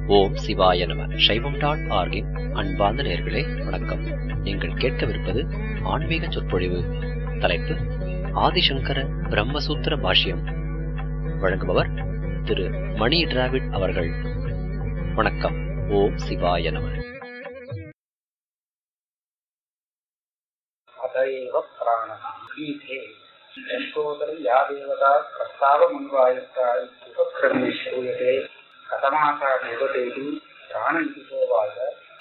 ஓம் சிவாய நம சைவம் டாட் ஆர்கின் அன்பார்ந்த நேர்களே வணக்கம் நீங்கள் கேட்கவிருப்பது ஆன்மீக சொற்பொழிவு தலைப்பு ஆதிசங்கர பிரம்மசூத்திர பாஷ்யம் வழங்குபவர் திரு மணி டிராவிட் அவர்கள் வணக்கம் ஓம் சிவாய நம अत एव प्राणः गीते यशोदरि या देवता प्रस्तावमन्वायता इत्युपक्रमे श्रूयते कथमासा देवतेति प्राण इति सोवाच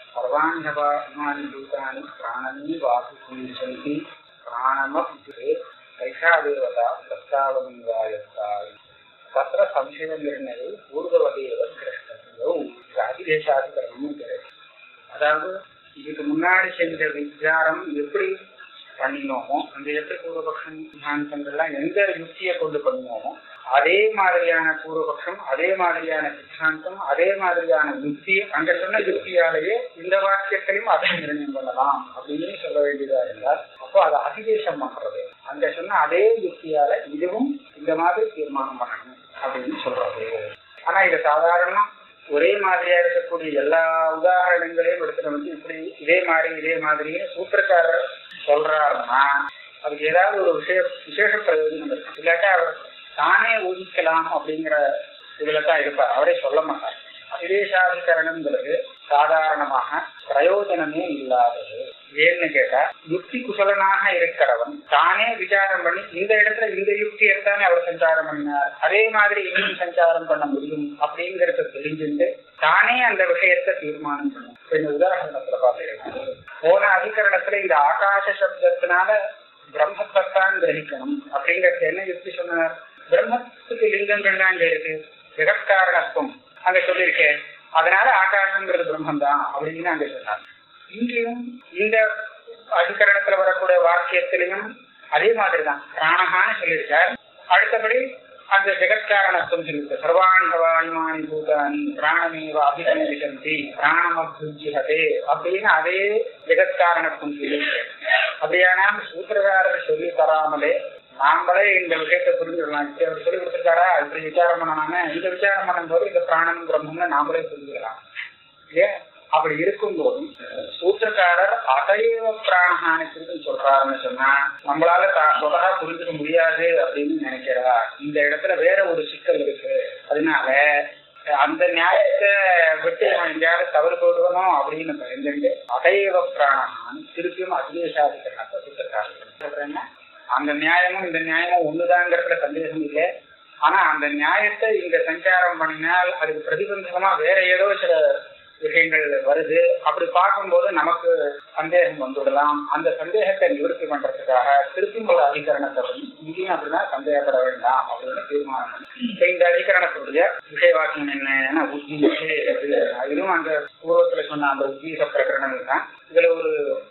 सर्वाण्यवानि भूतानि प्राणमेवापि पुञ्जन्ति प्राणमभ्युरे तैषा देवता प्रस्तावमन्वायता तत्र संशयनिर्णये पूर्ववदेव द्रष्टव्यौ ராஜதேசாதிகரணம் கிடையாது அதாவது இதுக்கு முன்னாடி செஞ்ச விசாரம் எப்படி பண்ணினோமோ அந்த எப்படி பூர்வபக்ஷம் சித்தாந்தங்கள்லாம் எந்த யுக்தியை கொண்டு பண்ணினோமோ அதே மாதிரியான பூர்வபக்ஷம் அதே மாதிரியான சித்தாந்தம் அதே மாதிரியான யுக்தி அங்க சொன்ன யுக்தியாலேயே இந்த வாக்கியத்தையும் அதை நிர்ணயம் பண்ணலாம் அப்படின்னு சொல்ல வேண்டியதா இருந்தால் அப்போ அதை அதிதேசம் பண்றது அங்க சொன்ன அதே யுக்தியால இதுவும் இந்த மாதிரி தீர்மானம் பண்ணணும் அப்படின்னு சொல்றது ஆனா இது சாதாரணமா ஒரே மாதிரியா இருக்கக்கூடிய எல்லா உதாரணங்களையும் எடுத்துட்டு வந்து இப்படி இதே மாதிரி இதே மாதிரியே சூத்திரக்காரர் சொல்றாருன்னா அதுக்கு ஏதாவது ஒரு விஷய விசேஷ பிரயோஜனம் இருக்கு இல்லாட்டா அவர் தானே ஊகிக்கலாம் அப்படிங்கிற இதுல தான் இருப்பார் அவரே சொல்ல மாட்டார் அதிதேசாதிகரணங்கிறது சாதாரணமாக பிரயோஜனமே இல்லாதது ஏன்னு கேட்டா யுக்தி குசலனாக இருக்கிறவன் தானே விசாரம் பண்ணி இந்த இடத்துல இந்த யுக்தி எடுத்தானே அவர் சஞ்சாரம் பண்ணினார் அதே மாதிரி இன்னும் சஞ்சாரம் பண்ண முடியும் அப்படிங்கறத தெரிஞ்சுட்டு தானே அந்த விஷயத்தை தீர்மானம் பண்ணும் இப்ப இந்த உதாரணத்துல பாத்தீங்கன்னா போன அதிகரணத்துல இந்த ஆகாச சப்தத்தினால பிரம்மத்தான் கிரகிக்கணும் அப்படிங்கறது என்ன யுக்தி சொன்னார் பிரம்மத்துக்கு லிங்கங்கள் தான் இங்க இருக்கு ஜெகத்காரணத்துவம் அங்க சொல்லியிருக்கேன் அதனால ஆகாசங்கிறது பிரம்மம் தான் அப்படின்னு அங்க சொன்னார் இங்கேயும் இந்த அதிகரணத்துல வரக்கூடிய வாக்கியத்திலையும் அதே மாதிரிதான் பிராணகான்னு சொல்லியிருக்கார் அடுத்தபடி அந்த ஜெகத்காரணத்துவம் சொல்லியிருக்கு சர்வாண்டவாயுமானி பூதானி பிராணமேவ அபிசந்திசந்தி பிராணமபுஜிஹதே அப்படின்னு அதே ஜெகத்காரணத்துவம் சொல்லியிருக்கு அப்படியானால் சூத்திரகாரர் சொல்லி தராமலே நாங்களே இந்த விஷயத்தை புரிஞ்சுக்கலாம் இப்படி அவர் சொல்லி கொடுத்துருக்காரா இப்படி விசாரம் பண்ணனாம இந்த விசாரம் பண்ணும்போது இந்த பிராணம் பிரம்மம்னு நாமளே புரிஞ்சுக்கலாம் ஏன் அப்படி இருக்கும்போது சூத்திரக்காரர் அதையவ பிராணஹானி குறித்து சொல்றாருன்னு சொன்னா நம்மளால சொதகா புரிஞ்சுக்க முடியாது அப்படின்னு நினைக்கிறா இந்த இடத்துல வேற ஒரு சிக்கல் இருக்கு அதனால அந்த நியாயத்தை விட்டு நம்ம எங்கேயாவது தவறு போடுவனோ அப்படின்னு பயந்துட்டு அதையவ பிராணஹானி திருப்பியும் அதிவேசாதிகரணத்தை சூத்திரக்காரர் சொல்றேன்னா அந்த நியாயமும் இந்த நியாயமும் ஒண்ணுதாங்கிறதுல சந்தேகம் இல்லை ஆனா அந்த நியாயத்தை இங்க சஞ்சாரம் பண்ணினால் அதுக்கு பிரதிபந்தகமா வேற ஏதோ சில விஷயங்கள் வருது அப்படி பார்க்கும்போது நமக்கு சந்தேகம் வந்துவிடலாம் அந்த சந்தேகத்தை நிவர்த்தி பண்றதுக்காக திருப்பி ஒரு அதிகரணத்தை பண்ணி இங்கேயும் அப்படிதான் சந்தேகப்பட வேண்டாம் அப்படின்னு தீர்மானம் பண்ணி இந்த அதிகரணத்துடைய விஷய வாக்கியம் என்ன உத்தீசே இதுவும் அந்த பூர்வத்துல சொன்ன அந்த உத்தீச பிரகரணம் தான் இதுல ஒரு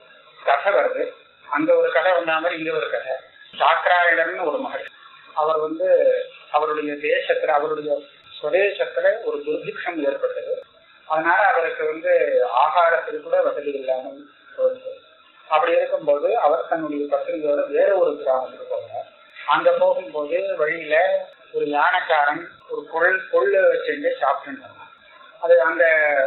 கதை வருது அங்க ஒரு கதை வந்த மாதிரி இங்க ஒரு கதை சாக்கராயணன் ஒரு மகள் அவர் வந்து அவருடைய தேசத்துல அவருடைய சுதேசத்துல ஒரு துர்பிக்ஷம் ஏற்பட்டது அதனால அவருக்கு வந்து ஆகாரத்துக்கு கூட வசதி இல்லாமல் போயிடுச்சு அப்படி இருக்கும்போது அவர் தன்னுடைய பத்திரிகையோட வேற ஒரு கிராமத்துக்கு போகிறார் அங்க போகும்போது வழியில ஒரு யானைக்காரன் ஒரு பொருள் பொருளை வச்சுட்டு சாப்பிட்டு அது அந்த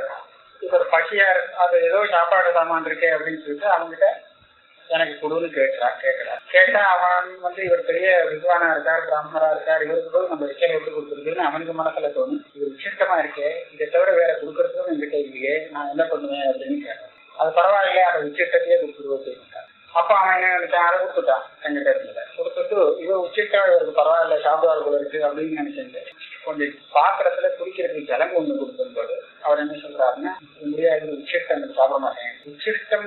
இவர் பசியா அது ஏதோ சாப்பாடு சாமான் இருக்கே அப்படின்னு சொல்லிட்டு அவங்ககிட்ட எனக்கு கொடுன்னு கேட்கிறா கேட்கிறா கேட்டா அவன் வந்து இவர் பெரிய வித்வானா இருக்கார் பிராமணரா இருக்கார் இவருக்கு போய் நம்ம விஷயம் விட்டு கொடுத்துருக்குன்னு அவனுக்கு மனசுல தோணும் இது விசிஷ்டமா இருக்கே இதை தவிர வேற கொடுக்கறதுக்கும் என்கிட்ட இல்லையே நான் என்ன பண்ணுவேன் அப்படின்னு கேட்டேன் அது பரவாயில்லையே அதை விசிஷ்டத்தையே கொடுத்துருவோம் அப்ப அவன் என்ன நினைச்சான் அதை கொடுத்துட்டான் என்கிட்ட இருந்தத கொடுத்துட்டு இவன் உச்சிட்டா இவருக்கு பரவாயில்ல சாப்பிடுவார் போல இருக்கு அப்படின்னு நினைச்சிட்டு கொஞ்சம் பாத்திரத்துல குடிக்கிறதுக்கு ஜலம் ஒண்ணு கொடுக்கும்போது அவர் என்ன சொல்றாருன்னா முடியாது உச்சிஷ்டம் சாப்பிட மாட்டேன் உச்சிஷ்டம்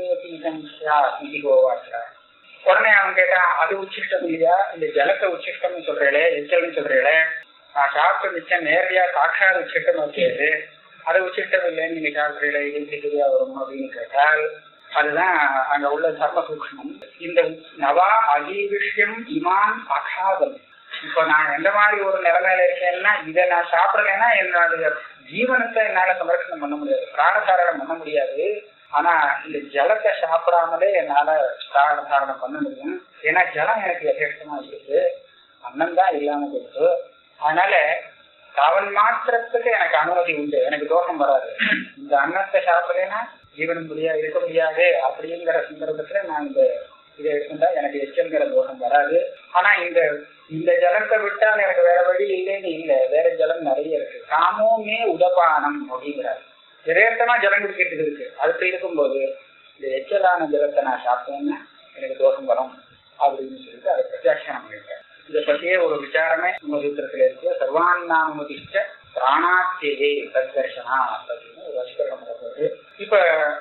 வைமேபிவாச்சா உடனே அவன் கேட்டான் அது உச்சிஷ்டம் இல்லையா இந்த ஜலத்தை உச்சிஷ்டம்னு சொல்றீங்களே எச்சல்னு சொல்றீங்களே நான் சாப்பிட்டு மிச்சம் நேரடியா சாட்சாத் உச்சிஷ்டம் வச்சது அது உச்சிஷ்டம் இல்லைன்னு நீங்க சாப்பிடுறீங்களே இது சரியா வரும் அப்படின்னு கேட்டால் அதுதான் அங்க உள்ள தர்ம சூக்மம் இந்த நவா அதிவிஷ்யம் இமான் அகாதம் இப்ப நான் எந்த மாதிரி ஒரு நிலைமையில இருக்கேன்னா இதை நான் சாப்பிடலைன்னா என்னுடைய ஜீவனத்தை என்னால சமரட்சணம் பண்ண முடியாது பிராணதாரணம் பண்ண முடியாது ஆனா இந்த ஜலத்தை சாப்பிடாமலே என்னால பிராணதாரணம் பண்ண முடியும் ஏன்னா ஜலம் எனக்கு யதேஷ்டமா இருக்குது அன்னம் தான் இல்லாம போயிடுது அதனால அவன் மாத்திரத்துக்கு எனக்கு அனுமதி உண்டு எனக்கு தோஷம் வராது இந்த அன்னத்தை சாப்பிடலைன்னா ஜீவனம் முடியா இருக்க முடியாது அப்படிங்கிற சந்தர்ப்பத்துல நான் இந்த இதை எடுத்துட்டா எனக்கு எச்சல்ங்கிற தோஷம் வராது ஆனா இந்த இந்த ஜலத்தை விட்டால் எனக்கு வேற வழி இல்லைன்னு இல்லை வேற ஜலம் நிறைய இருக்கு காமோமே உதபானம் அப்படிங்கிறார் விரேத்தமா ஜலம் குடிக்கிறதுக்கு இருக்கு அப்படி இருக்கும்போது இந்த எச்சலான ஜலத்தை நான் சாப்பிட்டேன்னா எனக்கு தோஷம் வரும் அப்படின்னு சொல்லிட்டு அதை பிரத்யாட்சணம் பண்ணிருக்கேன் இதை பத்தியே ஒரு விசாரமே நம்ம சூத்திரத்துல இருக்கு சர்வான்னாமுதிஷ்ட பிராணாத்தியே தர்சனா அப்படின்னு ஒரு வசிகரணம் நடக்குது இப்ப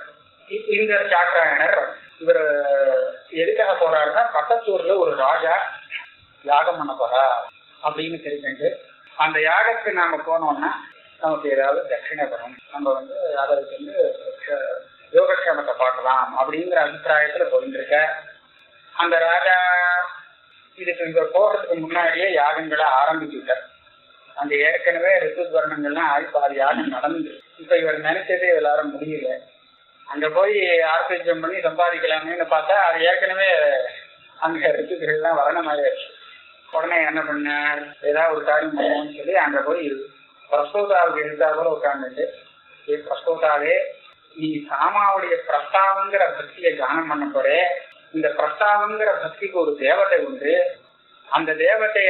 இ- இந்த சாக்கராயணர் இவர் எதுக்காக போறாருன்னா பக்கத்தூர்ல ஒரு ராஜா யாகம் பண்ண போறா அப்படின்னு தெரிஞ்சுட்டு அந்த யாகத்துக்கு நாம போனோம்னா நமக்கு ஏதாவது தட்சிணை வரும் நம்ம வந்து அதற்கு வந்து க்ஷ- யோகக்ஷேமத்தை பார்க்கலாம் அப்படிங்கிற அபிப்பிராயத்துல போயிட்டு இருக்க அந்த ராஜா இதுக்கு இவர் போறதுக்கு முன்னாடியே யாகங்களை ஆரம்பிச்சுட்டார் அந்த ஏற்கனவே ரித்து வர்ணங்கள்லாம் ஆகி பாதி யாகம் நடந்து இப்ப இவர் நினைச்சதே எல்லாரும் முடியல அங்க போய் ஆர்பிஜம் பண்ணி சம்பாதிக்கலாமேன்னு பார்த்தா அது ஏற்கனவே அங்க ரித்துக்கள்லாம் வரணமாயிருச்சு உடனே என்ன பண்ணார் ஏதாவது ஒரு காரியம் பண்ணுவோம்னு சொல்லி அங்க போய் பிரஸ்தோதாவுக்கு எழுத்தா கூட உட்காந்துட்டு ஏ பிரஸ்தோதாவே நீ சாமாவுடைய பிரஸ்தாவங்கிற பக்தியை கானம் பண்ண போறே இந்த பிரஸ்தாவங்கிற பக்திக்கு ஒரு தேவதை உண்டு அந்த தேவதைய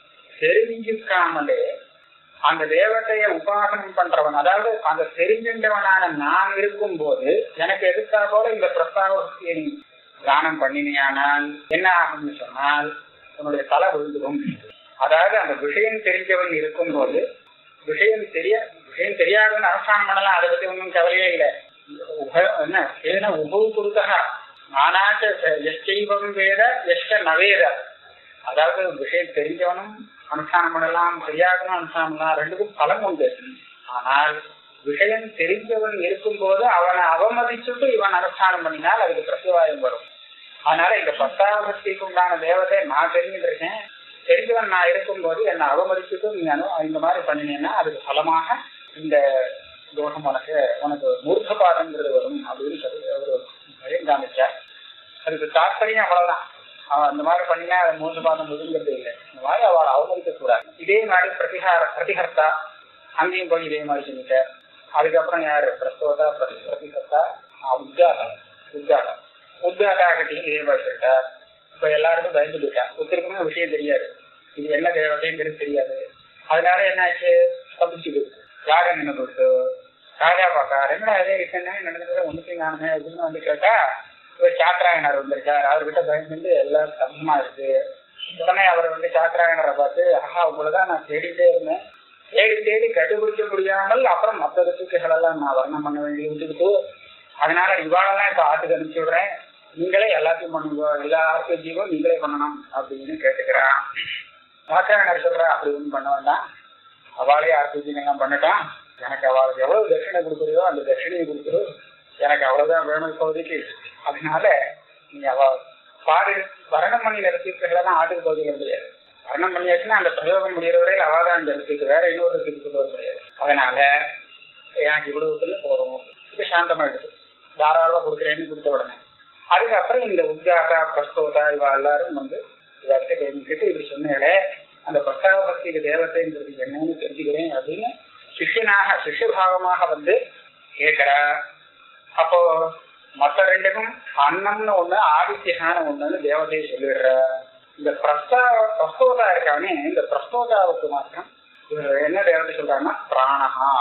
தெரிஞ்சுக்காமலே அந்த தேவதைய உபாசனம் பண்றவன் அதாவது அந்த தெரிஞ்சின்றவனான நான் இருக்கும்போது எனக்கு எதுக்காக போல இந்த பிரஸ்தாவ பக்தியை நீ தானம் பண்ணினியானால் என்ன ஆகும்னு சொன்னால் உன்னுடைய தலை விழுந்துடும் அதாவது அந்த விஷயம் தெரிஞ்சவன் இருக்கும்போது விஷயம் தெரிய விஷயம் தெரியாதவன் அரசாங்கம் பண்ணலாம் அதை பத்தி ஒன்றும் கவலையே இல்லை உப- என்ன ஏன்னா உபவு கொடுத்தா நானாட்ட எஸ்டைவம் வேத எஸ்ட நவேத அதாவது விஷயம் தெரிஞ்சவனும் அனுஷ்டானம் பண்ணலாம் தெரியாதவனும் அனுஷ்டானம் பண்ணலாம் ரெண்டுக்கும் பலன் உண்டு ஆனால் விஷயம் தெரிஞ்சவன் இருக்கும்போது அவனை அவமதிச்சுட்டு இவன் அனுஷ்டானம் பண்ணினால் அதுக்கு பிரசவாயம் வரும் அதனால இந்த பத்தாவபக்திக்கு உண்டான தேவதை நான் தெரிஞ்சுட்டு இருக்கேன் தெரிஞ்சவன் நான் இருக்கும்போது என்னை அவமதிச்சுட்டு நீ அனு இந்த மாதிரி பண்ணினேன்னா அதுக்கு பலமாக இந்த தோஷம் உனக்கு உனக்கு மூர்த்தபாதங்கிறது வரும் அப்படின்னு சொல்லி ஒரு பயம் காமிச்சார் அதுக்கு தாற்பயம் அவ்வளவுதான் அவன் அந்த மாதிரி பண்ணினா அது மூர்த்தபாதம் விழுங்கிறது இல்லை இந்த மாதிரி அவளை அவமதிக்க கூடாது இதே மாதிரி பிரதிகார பிரதிகர்த்தா அங்கேயும் போய் இதே மாதிரி செஞ்சுட்டார் அதுக்கப்புறம் யாரு பிரஸ்தோதா பிரதி- பிரதிகர்த்தா ஆஹ் உத்காதா உத்காதா உத்காதா கிட்டையும் இதே மாதிரி சொல்லிட்டார் இப்ப எல்லாருக்கும் பயந்து போயிட்டா ஒருத்தருக்குமே விஷயம் தெரியாது இது என்ன தேவதைங்கிறது தெரியாது அதனால என்ன ஆச்சு தப்பிச்சுது யாகம் நின்று கொடுத்து ராஜா பாக்கா ரெண்டா அதே என்ன நடந்தது ஒண்ணுத்தையும் காணுமே அப்படின்னு வந்து கேட்டா இவர் சாத்திராயனர் வந்திருக்கார் அவர்கிட்ட பயந்து எல்லாம் சமமா இருக்கு உடனே அவர் வந்து சாத்திராயனரை பார்த்து ஆஹா உங்களதான் நான் தேடிட்டே இருந்தேன் தேடி தேடி கண்டுபிடிக்க முடியாமல் அப்புறம் மற்ற ரிசுக்குகள் எல்லாம் நான் வர்ணம் பண்ண வேண்டி விட்டுக்கிட்டு அதனால இவாளெல்லாம் இப்ப ஆட்டுக்கு அனுப்பிச்சு விடுறேன் நீங்களே எல்லாத்தையும் பண்ணுங்க எல்லா ஆர்பிஜியும் நீங்களே பண்ணணும் அப்படின்னு கேட்டுக்கிறான் சாத்திராயனர் சொல்றா அப்படி ஒன்றும் பண்ண வேண்டாம் அவளே ஆர்பிஜி எல்லாம் பண்ணட்டான் எனக்கு அவளுக்கு எவ்வளவு தட்சிணை கொடுக்குறியோ அந்த தட்சிணையை கொடுக்குறோ எனக்கு அவ்வளவுதான் வேணும் இப்போதைக்கு அதனால நீ அவ பாடு வரணம் பண்ணி ரசிப்புகளை தான் ஆட்டுக்கு போதிக்க முடியாது வரணம் பண்ணியாச்சுன்னா அந்த பிரயோகம் முடிகிற வரையில் அவள் தான் அந்த ரசிக்கு வேற இன்னொரு ரசிக்கு கொண்டு வர முடியாது அதனால எனக்கு இவ்வளவுக்குள்ள போறோம் இது சாந்தமாயிடுது தாராளமா கொடுக்குறேன்னு கொடுத்த உடனே அதுக்கப்புறம் இந்த உத்காகா பிரஸ்தோதா இவ எல்லாரும் வந்து இவர்கிட்ட கேட்டு இப்படி சொன்னேளே அந்த பத்தாவ பக்திக்கு தேவத்தைங்கிறது என்னன்னு தெரிஞ்சுக்கிறேன் அப்படின்னு சிஷ்யனாக சிஷ்யபாவமாக வந்து கேட்கிறா அப்போ மத்த ரெண்டுக்கும் அன்னம்னு ஒண்ணு ஆதித்யகான ஒண்ணுன்னு தேவதையை சொல்லிடுற இந்த பிரஸ்தாவ பிரஸ்தோதா இருக்கானே இந்த பிரஸ்தோதாவுக்கு மாத்திரம் இவர் என்ன தேவதை சொல்றாங்கன்னா பிராணஹா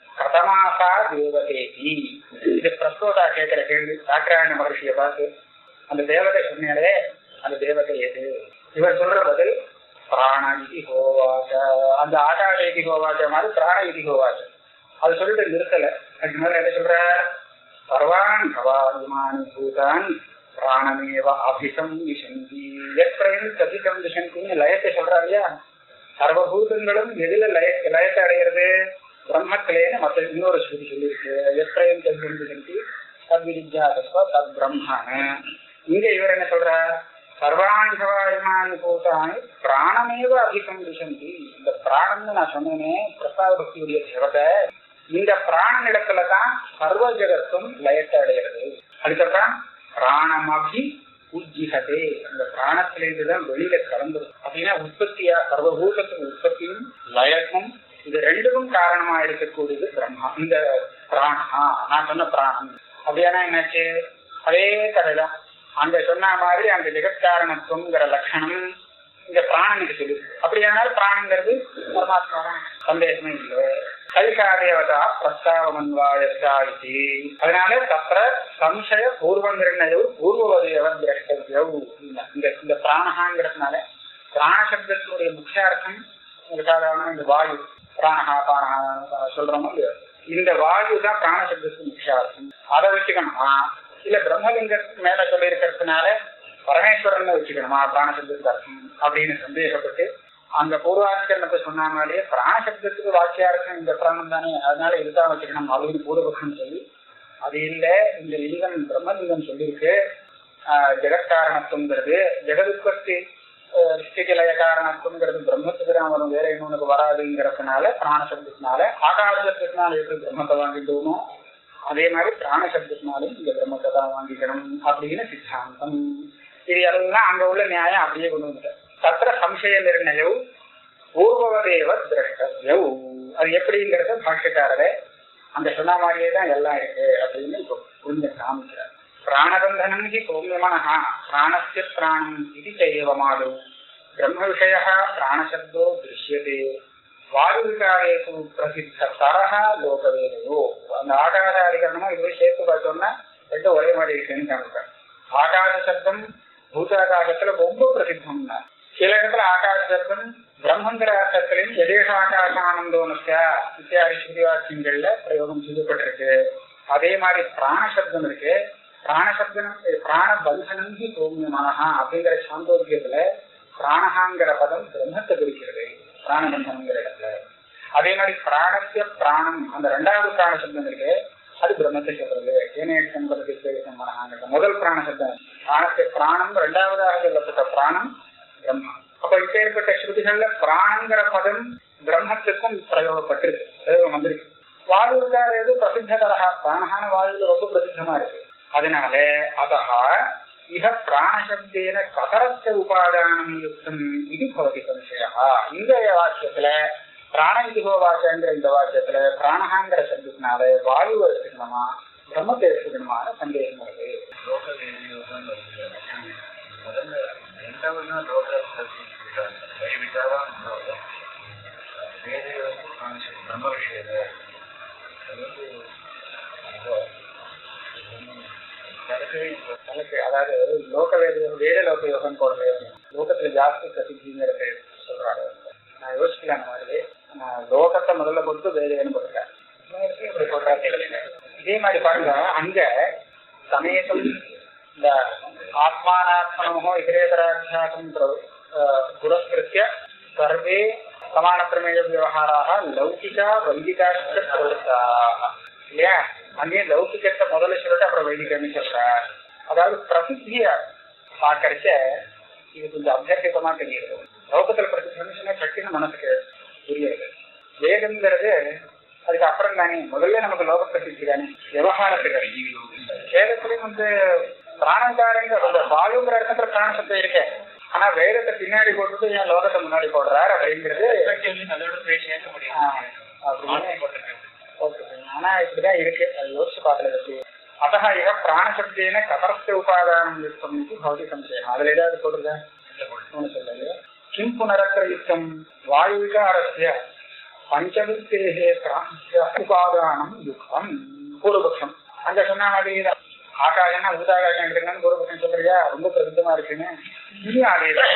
கதமாசா தேவதேதி இது பிரஸ்தோதா கேட்கிற கேள்வி சாக்கராயண மகர்ஷியை பார்த்து அந்த தேவதை சொன்னாலே அந்த தேவதை எது இவர் சொல்ற பதில் பிராண இதி ஹோவாச்ச அந்த ஆகாஷ இதி ஹோவாச்ச மாதிரி பிராண இதி ஹோவாச்ச அது சொல்லிட்டு நிறுத்தல அதுக்கு மேல என்ன சொல்ற சர்வான் பவாயுமானி பூதான் பிராணமேவ அபிசம் விஷந்தி எத்ரயம் சதிகம் விஷந்தின்னு லயத்தை சொல்றா இல்லையா சர்வபூதங்களும் எதுல லய லயத்தை அடையிறது பிரம்மத்திலேன்னு மற்ற இன்னொரு ஸ்ருதி சொல்லியிருக்கு எத்ரயம் சதிகம் விஷந்தி தத்விரிஜாதஸ்வ தத் பிரம்மான்னு இங்க இவர் என்ன சொல்றார் சர்வாணி சவாயுமானி பூதானி பிராணமேவ அதிகம் விஷந்தி இந்த பிராணம்னு நான் சொன்னேனே பிரசாத பக்தியுடைய தேவதை இந்த பிராணன் இடத்துல தான் சர்வ ஜெகத்தும் லயத்தை அடைகிறது அதுக்கப்புறம் பிராணமபி உஜ்ஜிகதே அந்த பிராணத்திலிருந்து தான் வெளியில கலந்துரும் அப்படின்னா உற்பத்தியா சர்வபூதத்துக்கு உற்பத்தியும் லயமும் இது ரெண்டுக்கும் காரணமா இருக்கக்கூடியது பிரம்மா இந்த பிராணா நான் சொன்ன பிராணம் அப்படியானா என்னாச்சு அதே கதைதான் அங்க சொன்ன மாதிரி அந்த ஜெகத்காரணத்துவங்கிற லட்சணம் இந்த பிராணனுக்கு சொல்லிருக்கு அப்படியானால் பிராணங்கிறது பரமாத்மா தான் சந்தேகமே இல்லை கலிகாதேவதா பிரஸ்தாவமன்வாயத்தா இது அதனால தத்திர சம்சய பூர்வ நிர்ணயம் பூர்வவதேவ திரஷ்டவியவ் இந்த இந்த பிராணகாங்கிறதுனால பிராணசப்தத்தினுடைய முக்கிய அர்த்தம் ஒரு சாதாரண இந்த வாயு பிராணஹா பானஹா சொல்றோமோ இல்லையோ இந்த வாயு தான் பிராணசப்தத்துக்கு முக்கிய அர்த்தம் அதை வச்சுக்கணுமா இல்ல பிரம்மலிங்கத்துக்கு மேல சொல்லி இருக்கிறதுனால பரமேஸ்வரன் வச்சுக்கணுமா பிராணசப்தத்துக்கு அர்த்தம் அப்படின்னு சந்தேகப்பட்டு அங்க பூர்வாதிகரணத்தை சொன்ன மாதிரியே பிராணசப்தத்துக்கு வாக்கியார்த்தம் இந்த பிராணம் தானே அதனால இதுதான் வச்சுக்கணும் அப்படின்னு பூர்வபக்ஷம் சொல்லி அது இல்ல இந்த லிங்கம் பிரம்மலிங்கம் சொல்லியிருக்கு ஆஹ் ஜெகத்காரணத்துவங்கிறது ஜெகதுற்பத்தி ஸ்திதிலய காரணத்துவங்கிறது பிரம்மத்துக்கு தான் வரும் வேற இன்னொன்னுக்கு வராதுங்கிறதுனால பிராணசப்தத்தினால ஆகாசத்தினால எப்படி பிரம்மத்தை வாங்கிட்டோமோ அதே மாதிரி பிராணசப்தத்தினாலும் இந்த பிரம்மத்தை தான் வாங்கிக்கணும் அப்படின்னு சித்தாந்தம் இது எல்லாம் அங்க உள்ள நியாயம் அப்படியே கொண்டு வந்துட்டேன் தத்திர சம்சய நிர்ணயம் பூர்வவதேவ திரஷ்டவியவ் அது எப்படிங்கிறத பாஷ்யக்காரரே அந்த சொன்ன மாதிரியே தான் எல்லாம் இருக்கு அப்படின்னு இப்போ புரிஞ்ச காமிக்கிறார் பிராணபந்தனம் ஹி சௌமியமனஹ பிராணஸ்ய பிராணம் இது செய்வமாது பிரம்ம விஷய பிராணசப்தோ திருஷ்யதே வாயுவிகாரேசு பிரசித்த தரஹ லோகவேதையோ அந்த ஆகாசாதிகரணமும் இதுவே சேர்த்து பார்த்தோம்னா ரெண்டும் ஒரே மாதிரி இருக்குன்னு காமிப்பார் ஆகாச சப்தம் பூதாகாசத்துல ரொம்ப பிரசித்தம்னா சில இடத்துல ஆகாச சப்தம் பிரம்மங்கிற அர்த்தத்திலையும் எதேஷ ஆகாச ஆனந்தோனஸ்யா இத்தியாதி ஸ்ருதிவாக்கியங்கள்ல பிரயோகம் செய்யப்பட்டிருக்கு அதே மாதிரி பிராண சப்தம் இருக்கு பிராணசப்தம் பிராண பந்தனம் ஹி சௌமியமானஹா அப்படிங்கிற சாந்தோக்கியத்துல பிராணஹாங்கிற பதம் பிரம்மத்தை குறிக்கிறது பிராணபந்தனங்கிற இடத்துல அதே மாதிரி பிராணசிய பிராணம் அந்த ரெண்டாவது பிராண சப்தம் இருக்கு அது பிரம்மத்தை சொல்றது ஏனேஷம் சம்பனஹாங்கிற முதல் பிராண சப்தம் பிராணசிய பிராணம் ரெண்டாவதாக சொல்லப்பட்ட பிராணம் பிரம்மா அப்ப இப்பேற்பட்ட ஸ்ருதிகள்ல பிராணங்கிற பதம் பிரம்மத்துக்கும் பிரயோகப்பட்டிருக்கு பிரயோகம் வந்திருக்கு வாயுக்கார எது பிரசித்ததரா பிராணஹான வாயுல ரொம்ப பிரசித்தமா இருக்கு அதனால அதஹா இக பிராணசப்தேன கதரஸ்ய உபாதானம் யுக்தம் இது பவதி சம்சயா இந்த வாக்கியத்துல பிராண இதுகோ வாக்கியங்கிற இந்த வாக்கியத்துல பிராணஹாங்கிற சப்தத்தினால வாயுவை எடுத்துக்கணுமா பிரம்மத்தை எடுத்துக்கணுமான சந்தேகம் வருது லோக வேதியோகம் முதல்ல ரெண்டாவது தான் லோக சொல்லிட்டாங்க கைவிட்டாதான் லோகம் வேதியோகம் கான்செப்ட் பிரம்ம விஷயத்த அது வந்து ரொம்ப கடைசி எனக்கு அதாவது லோக வேத வேத லோக யோகம் போடுறது லோகத்துல ஜாஸ்தி பிரசித்திங்கிறது சொல்றாரு நான் யோசிக்கல அந்த மாதிரி நான் லோகத்தை முதல்ல கொடுத்து வேதைன்னு போட்டிருக்கேன் இப்படி போட்டாரு. இதே மாதிரி பாருங்க அங்க சமேதம் இந்த ஆத்மானாத்மனமோ இதரேதராத்தியாசம் புரஸ்கிருத்திய சர்வே சமான பிரமேய விவகாராக லௌகிகா வைதிகாஷ்ட பிரவருத்தாக இல்லையா அங்கேயே லௌகிகத்தை முதல்ல சொல்லிட்டு அப்புறம் வைதிகம்னு சொல்றார் அதாவது பிரசித்திய பார்க்கறச்ச இது கொஞ்சம் அபியர்த்தமா தெரியுது லோகத்துல பிரசித்தி சொன்னா சட்டின மனசுக்கு புரியுது வேதம்ங்கிறது அதுக்கு அப்புறம் தானே முதல்ல நமக்கு லோக பிரசித்தி தானே விவகாரத்துக்கு வேதத்துலயும் வந்து பிராணங்காரங்க அந்த வாயுங்கிற இடத்துல பிராணசத்தை இருக்கு ஆனா வேதத்தை பின்னாடி போட்டுட்டு ஏன் லோகத்தை முன்னாடி போடுறாரு அப்படிங்கிறது அதோட போய் சேர்க்க முடியும் ஆஹ், அப்படின்னு ஓகே ஆனா இப்படிதான் இருக்கு அது யோசிச்சு பார்க்கல பத்தி அத்தः இக பிராணசப்தேன கதரஸ்ய உபாதானம் யுக்தம் இது பவதி சம்சயம் அதுல ஏதாவது போடுறதா ஒண்ணு சொல்லலையே கிம் புனரத்திர யுக்தம் வாயுவிகாரஸ்ய பஞ்சவித்தேகே பிராணஸ்ய உபாதானம் யுக்தம் பூர்வபக்ஷம் அங்க சொன்ன மாதிரி தான். ஆகாசம்னா பூதாகாசம் எடுத்துக்கன்னு பூர்வபக்ஷம் சொல்றியா ரொம்ப பிரசித்தமா இருக்குன்னு இது அதேதான்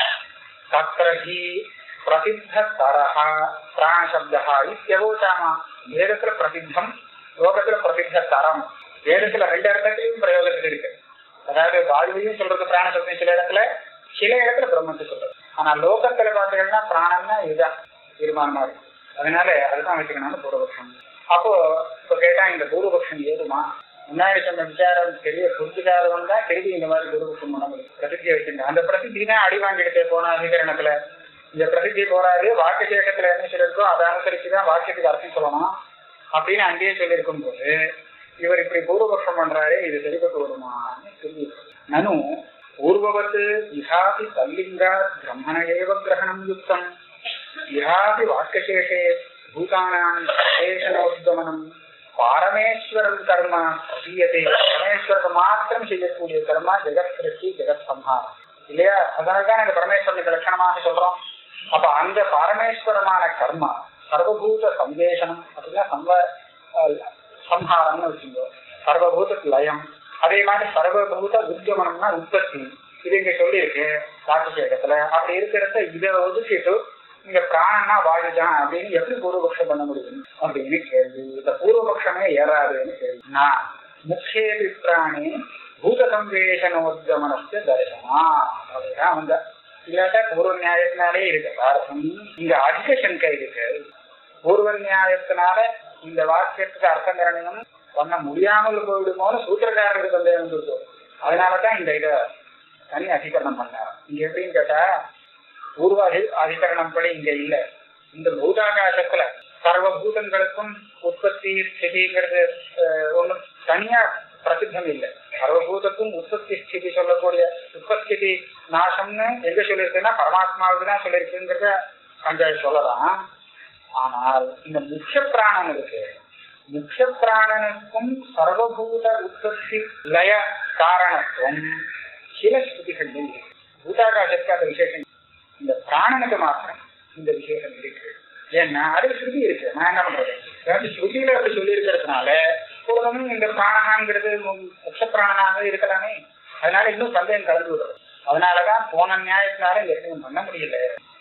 तत्र हि प्रसिद्धतरः प्राणशब्दः इत्यवोचाम வேதத்துல பிரசித்தம் லோகத்துல பிரசித்த தரம் வேதத்துல ரெண்டு இடத்துலயும் பிரயோகத்துக்கு இருக்கு அதாவது வாயுவையும் சொல்றது பிராண சப்தம் சில இடத்துல சில இடத்துல பிரம்மத்தை சொல்றது ஆனா லோகத்துல பாத்தீங்கன்னா பிராணம்னா இதுதான் தீர்மானமா இருக்கு அதனால அதுதான் வச்சுக்கணும்னு பூர்வபக்ஷம் அப்போ இப்ப கேட்டா இந்த பூர்வபக்ஷம் ஏதுமா முன்னாடி சொன்ன விசாரம் தெரிய புரிஞ்சுக்காதவன் தான் திருப்பி இந்த மாதிரி பூர்வபக்ஷம் பண்ண முடியும் பிரசித்தியை வச்சிருந்தேன் அந்த பிரசித்தி தான் அடி வாங்கிட்டு போன அதிகரணத்துல இந்த பிரசித்தி போறாது வாக்கு சேஷத்துல என்ன சொல்லிருக்கோ அதை அனுசரிச்சுதான் வாக்கியத்துக்கு அர்த்தம் சொல்லணும் அப்படின்னு அங்கேயே சொல்லியிருக்கும் போது இவர் இப்படி பூர்வபக்ஷம் பண்றாரு இது சரிபட்டு வருமான்னு சொல்லி நனு பூர்வவத் இஹாபி தல்லிங்கா பிரம்மண ஏவ கிரகணம் யுக்தம் இஹாபி வாக்கியசேஷே பூதானாம் சேஷனோத்கமனம் பாரமேஸ்வரம் கர்மா பிரதீயதே பரமேஸ்வரத்தை மாத்திரம் செய்யக்கூடிய கர்மா ஜெகத் சிருஷ்டி ஜெகத் சம்ஹாரம் இல்லையா அதனால்தான் இந்த பரமேஸ்வரனுக்கு லட்சணமாக சொல்றோம் அப்ப அந்த பாரமேஸ்வரமான கர்மா சர்வபூத சந்தேசனம் அப்படின்னா சம்ப அஹ், சம்ஹாரம்னு வச்சுக்கோ சர்வபூத லயம் அதே மாதிரி சர்வபூத உத்கமனம்னா உற்பத்தி இது இங்க சொல்லியிருக்கு ராட்சசேகத்துல அப்படி இருக்கிறத இதை ஒதுக்கிட்டு இங்க பிராணன்னா வாயுதான் அப்படின்னு எப்படி பூர்வபக்ஷம் பண்ண முடியும் அப்படின்னு கேள்வி இந்த பூர்வபக்ஷமே ஏறாதுன்னு கேள்வி நான் முக்கிய பிராணி பூத சம்பேஷனோத்கமனஸ்த தரிசனா அப்படிதான் வந்த இல்லாட்டா பூர்வ நியாயத்தினாலே இருக்கு அர்த்தம் இங்க அதிக சங்கை இருக்கு பூர்வ நியாயத்தினால இந்த வாக்கியத்துக்கு அர்த்த நிர்ணயம் பண்ண முடியாமல் போயிடுமோன்னு சூத்திரக்காரருக்கு சந்தேகம் இருக்கு அதனாலதான் இந்த இத தனி அதிகரணம் பண்ணார் இங்க எப்படின்னு கேட்டா பூர்வ அதி- அதிகரணம் படி இங்க இல்ல இந்த பூதாகாசத்துல சர்வ பூதங்களுக்கும் உற்பத்தி ஸ்திதிங்கிறது அஹ், ஒண்ணும் தனியா பிரசித்தம் இல்லை சர்வபூதத்துக்கும் உற்பத்தி ஸ்திதி சொல்லக்கூடிய உற்பத்தி நாசம்னு எங்க சொல்லியிருக்குன்னா பரமாத்மாவுக்கு தான் சொல்லியிருக்குங்கிறத அங்க சொல்லலாம் ஆனால் இந்த முக்கிய பிராணன் இருக்கு முக்கிய பிராணனுக்கும் சர்வபூத உற்பத்தி லய காரணத்துவம் சில ஸ்ருதிகள் இருக்கு பூதாகாசத்துக்கு அந்த விசேஷம் இந்த பிராணனுக்கு மாத்திரம் இந்த விசேஷம் இருக்கு ஏன்னா அது ஸ்ருதி இருக்கு நான் என்ன பண்றது அதாவது ஸ்ருதியில அப்படி சொல்லி இருக்கிறதுனால பொழுதும் இந்த பிராணகாங்கிறது முக்கிய பிராணனாக இருக்கலாமே அதனால இன்னும் சந்தேகம் கலந்து விடுறது அதனாலதான் போன நியாயத்தினால இந்த எதுவும் பண்ண முடியல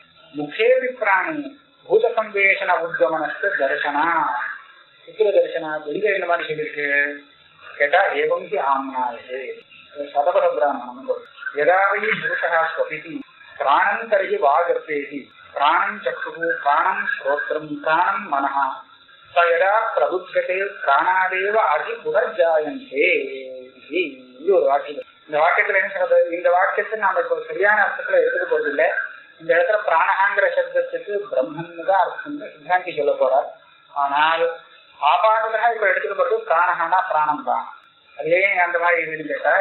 முகேபி பிராணி பூத சம்பேஷன உத்கமனஸ்து தரிசனா சித்திர தரிசனா எங்க இந்த மாதிரி சொல்லியிருக்கு கேட்டா ஏவம் ஹி ஆம்னாயே சதபர பிராமணம் யதாவை புருஷா ஸ்வபிதி பிராணம் தர்ஹி வாகர்த்தேதி பிராணம் சக்ஷு பிராணம் ஸ்ரோத்திரம் பிராணம் மனஹ ச யதா பிரபுத்ததே பிராணாதேவ அதி புனர்ஜாயந்தே இது இது ஒரு வாக்கியம் இந்த வாக்கியத்துல என்ன சொல்றது இந்த வாக்கியத்தை நாம இப்போ சரியான அர்த்தத்துல எடுத்துக்க போறது இல்ல இந்த இடத்துல பிராணகாங்கிற சப்தத்துக்கு பிரம்மன் தான் அர்த்தம் சித்தாந்தி சொல்ல போறார் ஆனால் ஆபாதகா இப்ப எடுத்துக்க போறது பிராணகானா பிராணம் தான் அது ஏன் அந்த மாதிரி இதுன்னு கேட்டா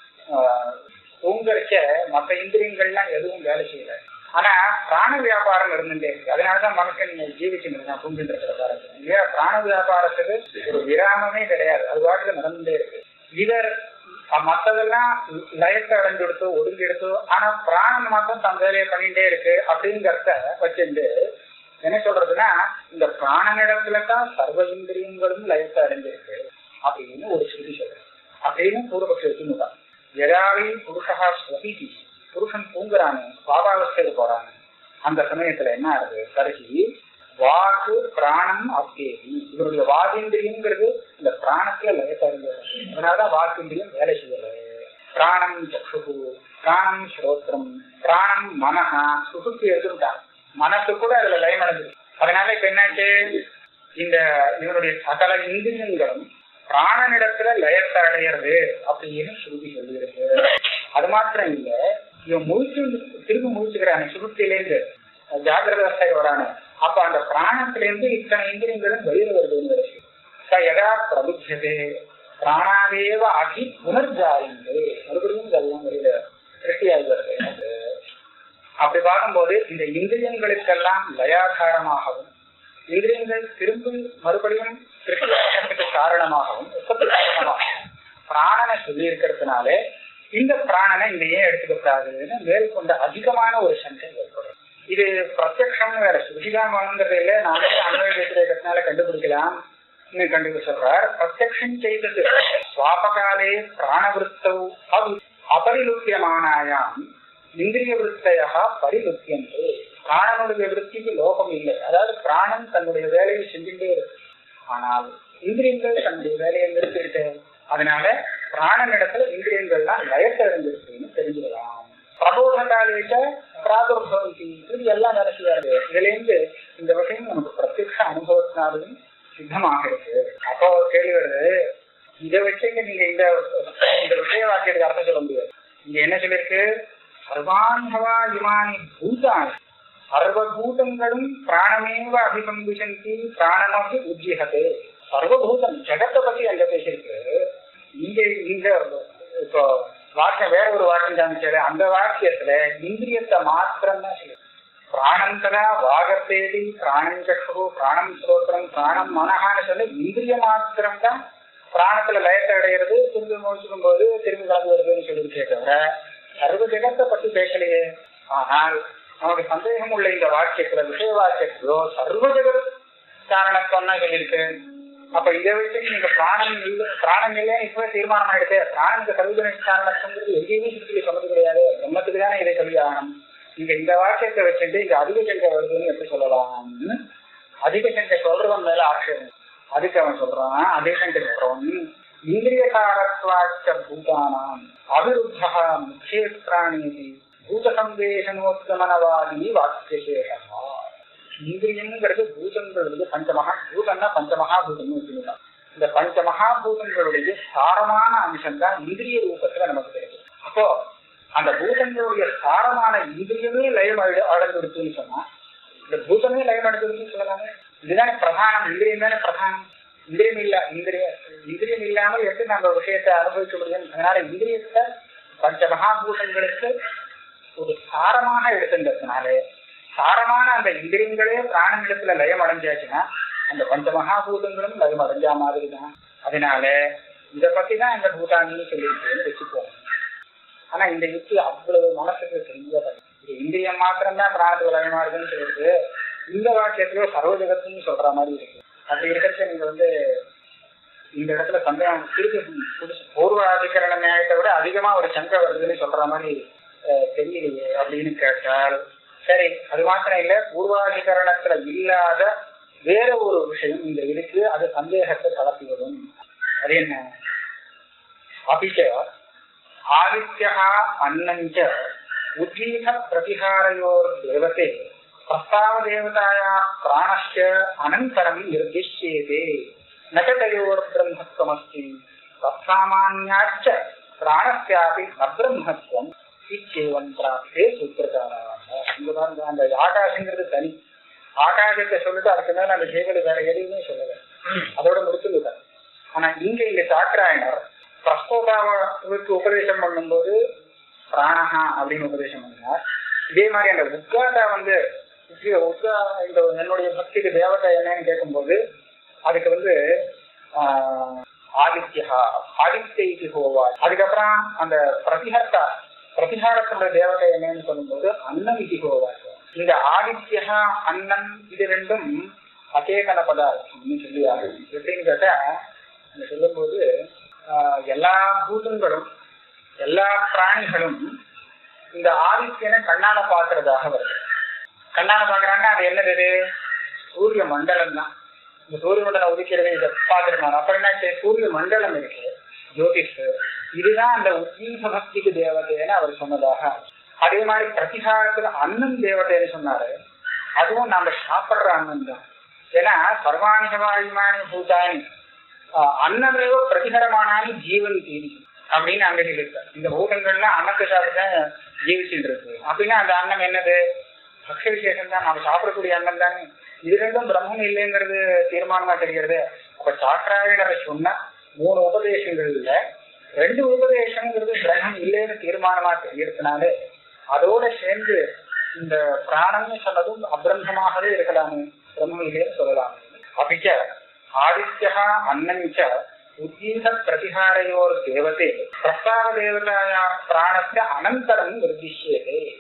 ஆஹ், தூங்கரிச்ச மற்ற இந்திரியங்கள்லாம் எதுவும் வேலை செய்யல ஆனா பிராண வியாபாரம் இருந்துட்டே இருக்கு அதனாலதான் மனுஷன் ஜீவிச்சுட்டு இருக்கான் தூங்கிட்டு இருக்கிற பாருங்க இல்லையா பிராண வியாபாரத்துக்கு ஒரு விராமமே கிடையாது அது பாட்டுக்கு நடந்துட்டே இருக்கு இதர் அஹ், மத்ததெல்லாம் லயத்தை அடைஞ்சு எடுத்து ஒதுங்கி எடுத்து ஆனா பிராணன் மாத்திரம் தன் வேலையை பண்ணிட்டே இருக்கு அப்படிங்கறத வச்சுட்டு என்ன சொல்றதுன்னா இந்த பிராணனிடத்துல தான் சர்வ இந்திரியங்களும் லயத்தை அடைஞ்சிருக்கு அப்படின்னு ஒரு ஸ்ருதி சொல்றது அப்படின்னு பூர்வபக்ஷ வச்சுதான் எதாவை புருஷா ஸ்வபிதி புருஷன் தூங்குறானு பாபாவஸ்தைக்கு போறானு அந்த சமயத்துல என்ன ஆகுது கடைசி வாக்கு பிராணம் அப்தேவி இவருடைய வாகேந்திரியங்கிறது இந்த பிராணத்துல லயத்தை அடைஞ்சது அதனாலதான் வாக்கேந்திரியம் வேலை செய்யல பிராணம் சக்ஷு பிராணம் ஸ்ரோத்திரம் பிராணம் மனஹா சுசுக்கு எடுத்துட்டாங்க மனசு கூட அதுல லயம் அடைஞ்சது அதனால இப்ப என்னாச்சு இந்த இவனுடைய சகல இந்திரியங்களும் பிராணனிடத்துல லயத்தை அடையிறது அப்படின்னு ஸ்ருதி சொல்லியிருக்கு அது மாத்திரம் இல்ல இவன் முழிச்சு திரும்ப முழிச்சுக்கிறானே சுருத்திலேருந்து ஜாகிரத அவஸ்தைக்கு வரானே அப்ப அந்த பிராணத்துல இருந்து இத்தனை இந்திரியங்களும் வெளியில வருதுன்னு வருது ச யதா பிரபுத்ததே பிராணாதேவ அகி புனர்ஜாயந்தே மறுபடியும் இதெல்லாம் வெளியில திருஷ்டியாகி வருது அப்படி பார்க்கும்போது இந்த இந்திரியங்களுக்கெல்லாம் லயாதாரமாகவும் இந்திரியங்கள் திரும்பி மறுபடியும் திருஷ்டியாகிறதுக்கு காரணமாகவும் உற்பத்தி காரணமாகவும் பிராணனை சொல்லி இருக்கிறதுனாலே இந்த பிராணனை இங்க ஏன் எடுத்துக்கப்படாதுன்னு மேற்கொண்ட அதிகமான ஒரு சண்டை ஏற்படும் இது பிரத்யக்ஷம்னு வேற சுருதிதான் வேணுங்கிறது இல்லை நாமளே அன்வய వ్యతిరేకத்தினால கண்டுபிடிக்கலாம் இன்னும் கண்டுபிடிச்சு சொல்றார் பிரத்யக்ஷம் செய்தது சுவாபகாலே பிராணவிருத்தௌ அவி அபரிலுத்தியமானாயாம் இந்திரிய விருத்தையா பரிலுத்தியன்று பிராணனுடைய விருத்திக்கு லோகம் இல்லை அதாவது பிராணன் தன்னுடைய வேலையை செஞ்சுட்டே இருக்கு ஆனால் இந்திரியங்கள் தன்னுடைய வேலையை நிறுத்திட்டு அதனால பிராணனிடத்துல இந்திரியங்கள்லாம் லயத்தை இருந்திருக்குன்னு தெரிஞ்சுக்கலாம் பிரபோதகாலேட்ட பிராதுர்பவந்தி இது எல்லாம் வேலை செய்யாது இதுல இருந்து இந்த விஷயம் நமக்கு பிரத்யக்ஷ அனுபவத்தினாலும் சித்தமாக இருக்கு அப்போ ஒரு கேள்வி வருது இதை வச்சுங்க நீங்க இந்த இந்த விஷய வாக்கியத்துக்கு அர்த்தம் சொல்ல முடியாது இங்க என்ன சொல்லியிருக்கு சர்வான்ஹவா இமானி பூதானி சர்வபூதங்களும் பிராணமேவ அபிசம்பிசந்தி பிராணனோக்கி உஜ்ஜிஹதே சர்வபூதம் ஜெகத்தை பத்தி அங்க பேசியிருக்கு இங்க இங்க இப்போ வாக்கியம் வேற ஒரு வாக்கியம் காமிச்சாரு அந்த வாக்கியத்துல இந்திரியத்தை மாத்திரம் தான் சொல்லியிருக்கு பிராணந்தரா வாகத்தேடி பிராணம் சக்ஷு பிராணம் ஸ்ரோத்திரம் பிராணம் மனஹான்னு சொல்லி இந்திரிய மாத்திரம் தான் பிராணத்துல லயத்தை அடையிறது திரும்பி முடிச்சுக்கும் போது திரும்பி கலந்து வருதுன்னு சொல்லியிருக்கே தவிர சர்வ ஜெகத்தை பத்தி பேசலையே ஆனால் நமக்கு சந்தேகம் உள்ள இந்த வாக்கியத்துல விஷய வாக்கியத்திலோ சர்வ ஜெகத் காரணத்தொன்னா சொல்லியிருக்கு அப்ப இதை வச்சு நீங்க பிராணம் இல்ல பிராணம் இல்லைன்னு இப்பவே தீர்மானம் ஆயிடுது பிராணனுக்கு சர்வஜன காரணத்துங்கிறது எங்கேயுமே சுற்றி சொன்னது கிடையாது பிரம்மத்துக்கு தானே இதை சொல்லி ஆகணும் நீங்க இந்த வாக்கியத்தை வச்சுட்டு இங்க அதிக சங்கை வருதுன்னு எப்படி சொல்லலாம்னு அதிக சங்கை சொல்றவன் மேல ஆட்சேபம் அதுக்கு அவன் சொல்றான் அதிக சங்கை சொல்றவன் இந்திரிய காரத்வாச்ச பூதானாம் அவிருத்தா முக்கிய பிராணி பூத சந்தேசனோத்தமனவாதி வாக்கியசேஷா இந்திரியங்கிறது பூதங்களுடைய பஞ்சமகா பூதம்னா பஞ்சமகாபூதம்னு வச்சுக்கலாம் இந்த பஞ்சமகாபூதங்களுடைய சாரமான அம்சம் தான் இந்திரிய ரூபத்துல நமக்கு கிடைக்கும் அப்போ அந்த பூதங்களுடைய சாரமான இந்திரியமே லயம் அழ- அடைஞ்சிருச்சுன்னு சொன்னா இந்த பூதமே லயம் அடைஞ்சிருச்சுன்னு சொல்லலாமே இதுதானே பிரதானம் இந்திரியம் தானே பிரதானம் இந்திரியம் இல்ல இந்திரிய இந்திரியம் இல்லாமல் எப்படி நம்ம விஷயத்தை அனுபவிக்க முடியும் அதனால இந்திரியத்தை பஞ்ச மகாபூதங்களுக்கு ஒரு சாரமாக எடுத்துட்டதுனாலே சாரமான அந்த இந்திரியங்களே பிராணங்களிடத்துல லயம் அடைஞ்சாச்சுன்னா அந்த பஞ்ச மகாபூதங்களும் லயம் அடைஞ்சா மாதிரி தான் அதனால இத பத்தி தான் இந்த பூட்டானின்னு சொல்லியிருக்கேன்னு வச்சுப்போம் ஆனா இந்த யுக்தி அவ்வளவு மனசுக்கு தெரியல இது இந்திரியம் மாத்திரம் தான் பிராணத்துல லயமாடுதுன்னு சொல்லிட்டு இந்த வாக்கியத்திலே சர்வ ஜெகத்துன்னு சொல்ற மாதிரி இருக்கு அப்படி இருக்கிறச்ச நீங்க வந்து இந்த இடத்துல சந்தேகம் திருப்பி புதுசு பூர்வாதிகரண நியாயத்தை விட அதிகமா ஒரு சங்கை வருதுன்னு சொல்ற மாதிரி அஹ், தெரியலையே அப்படின்னு கேட்டால் சரி அது மாத்திரம் இல்ல பூர்வாதிகரணத்துல இல்லாத வேற ஒரு விஷயம் இங்க இருக்கு அது சந்தேகத்தை கலப்பி வரும் அது என்ன அபிச்ச ஆதித்யா அன்னஞ்ச உத்கீத பிரதிகாரையோர் தேவதே பிரஸ்தாவ தேவதாயா பிராணஸ்ய அனந்தரம் நிர்திஷ்யேதே நகதையோர் பிரம்மத்வமஸ்தி தற்சாமான்யாச்ச பிராணஸ்யாபி நபிரம்மத்வம் இச்சேவன் பிராப்தே சூத்திரகாராக இங்க பாருங்க அந்த ஆகாசங்கிறது தனி ஆகாசத்தை சொல்லிட்டு அதுக்கு மேல அந்த ஜீவனை வேற எதுவுமே சொல்லல அதோட முடிச்சுட்டாங்க ஆனா இங்க இங்க சாக்கராயனர் பிரஸ்தோதாவுக்கு உபதேசம் பண்ணும்போது பிராணஹா அப்படின்னு உபதேசம் பண்ணார் இதே மாதிரி அந்த உத்காட்டா வந்து உத்க- உத்கா இந்த என்னுடைய பக்திக்கு தேவதை என்னன்னு கேட்கும்போது அதுக்கு வந்து ஆஹ், ஆதித்யா ஆதித்ய இது ஹோவா அதுக்கப்புறம் அந்த பிரதிஹர்த்தா பிரதிகாரத்தினுடைய தேவதை என்னன்னு சொல்லும்போது அன்னம் இது ஹோவா இந்த ஆதித்யா அன்னம் இது ரெண்டும் அசேகன பதார்த்தம்னு சொல்லி ஆகும் எப்படின்னு கேட்டா இங்க சொல்லும்போது ஆஹ், எல்லா பூதங்களும் எல்லா பிராணிகளும் இந்த ஆதித்யனை கண்ணால பாக்குறதாக வருது கண்ணால பாக்குறாங்கன்னா அது என்னது இது? சூரிய மண்டலம் தான் இந்த சூரிய மண்டலம் உதிக்கிறது இதை பாத்துருக்காங்க அப்ப என்னாச்சு சூரிய மண்டலம் இருக்கு ஜோதிஷ் இதுதான் அந்த உத்கீத பக்திக்கு தேவதைன்னு அவர் சொன்னதாக அதே மாதிரி பிரதிகாரத்துல அன்னம் தேவதைன்னு சொன்னாரு அதுவும் நாம சாப்பிடுற அன்னம் தான் ஏன்னா சர்வாணிசவாயுமானி பூதானி ஆஹ் அன்னமேவ பிரதிகரமானாலும் ஜீவன் தீனி அப்படின்னு அங்க சொல்லியிருக்காரு இந்த பூதங்கள்லாம் அன்னத்தை சாப்பிட்டு தான் ஜீவிச்சுட்டு இருக்கு அப்படின்னா அந்த அன்னம் என்னது பக்ஷ விசேஷம் தான் நம்ம சாப்பிடக்கூடிய அன்னம் தானே இது ரெண்டும் பிரம்மம் இல்லைங்கிறது தீர்மானமா தெரிகிறது அப்ப சாக்கராயணரை சொன்ன மூணு உபதேசங்கள்ல ரெண்டு உபதேசங்கிறது பிரம்மம் இல்லைன்னு தீர்மானமா தெரியறதுனால அதோட சேர்ந்து இந்த பிராணம்னு சொன்னதும் அபிரம்மமாகவே இருக்கலாமே பிரம்மம் இல்லைன்னு சொல்லலாம் அபிச்ச ஆதித்யா அன்னஞ்ச உத்கீத பிரதிகாரையோர் தேவதே பிரஸ்தாவ தேவதாயா பிராணஸ்ய அனந்தரம் நிர்திஷ்யதே